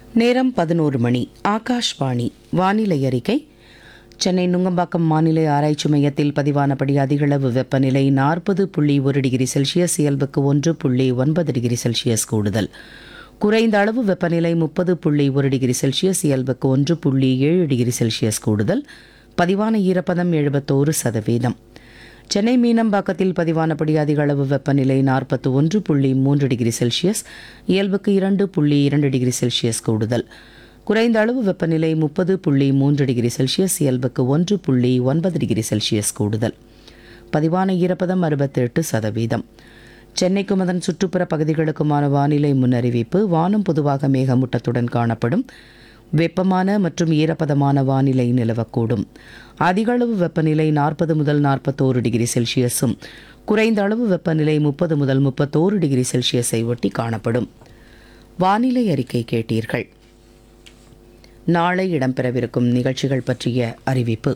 நேரம் பதினோரு மணி ஆகாஷ்வாணி வானிலை அறிக்கை சென்னை நுங்கம்பாக்கம் வானிலை ஆராய்ச்சி மையத்தில் பதிவானபடி அதிகளவு வெப்பநிலை நாற்பது புள்ளி ஒரு டிகிரி செல்சியஸ் இயல்புக்கு ஒன்று புள்ளி ஒன்பது டிகிரி செல்சியஸ் கூடுதல் குறைந்த அளவு வெப்பநிலை முப்பது புள்ளி ஒரு டிகிரி செல்சியஸ் இயல்புக்கு ஒன்று புள்ளி ஏழு டிகிரி செல்சியஸ் கூடுதல் பதிவான ஈரப்பதம் எழுபத்தோரு சதவீதம் சென்னை மீனம்பாக்கத்தில் பதிவானபடி அதிக அளவு வெப்பநிலை நாற்பத்தி ஒன்று புள்ளி மூன்று டிகிரி செல்சியஸ் இயல்புக்கு இரண்டு புள்ளி இரண்டு டிகிரி செல்சியஸ் கூடுதல் குறைந்த அளவு வெப்பநிலை முப்பது புள்ளி மூன்று டிகிரி செல்சியஸ் இயல்புக்கு ஒன்று புள்ளி ஒன்பது டிகிரி செல்சியஸ் கூடுதல் பதிவான ஈரப்பதம் அறுபத்தெட்டு சதவீதம் சென்னைக்கும் அதன் சுற்றுப்புற பகுதிகளுக்குமான வானிலை முன்னறிவிப்பு வானம் பொதுவாக மேகமூட்டத்துடன் காணப்படும் வெப்பமான மற்றும் ஈரப்பதமான வானிலை நிலவக்கூடும் அதிக அளவு வெப்பநிலை நாற்பது முதல் நாற்பத்தோரு டிகிரி செல்சியஸும் குறைந்த அளவு வெப்பநிலை முப்பது முதல் முப்பத்தோரு டிகிரி செல்சியஸை ஒட்டி காணப்படும் வானிலை அறிக்கை கேட்டீர்கள் நாளை இடம்பெறவிருக்கும் நிகழ்ச்சிகள் பற்றிய அறிவிப்பு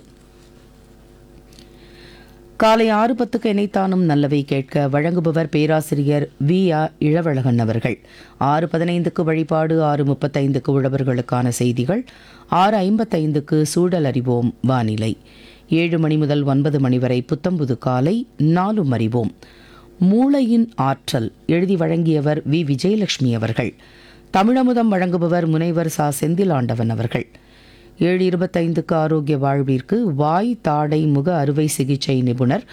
காலை ஆறு பத்துக்கு இணைத்தானும் நல்லவை கேட்க வழங்குபவர் பேராசிரியர் வி ஆ இளவழகன் அவர்கள் ஆறு பதினைந்துக்கு வழிபாடு ஆறு முப்பத்தைந்துக்கு உழவர்களுக்கான செய்திகள் ஆறு ஐம்பத்தைந்துக்கு சூழல் அறிவோம் வானிலை ஏழு மணி முதல் ஒன்பது மணி வரை புத்தம்புது காலை நாலும் அறிவோம் மூளையின் ஆற்றல் எழுதி வழங்கியவர் வி விஜயலட்சுமி அவர்கள் தமிழமுதம் வழங்குபவர் முனைவர் சா செந்திலாண்டவன் அவர்கள் ஏழு இருபத்தைந்துக்கு ஆரோக்கிய வாழ்விற்கு வாய் தாடை முக அறுவை சிகிச்சை நிபுணர்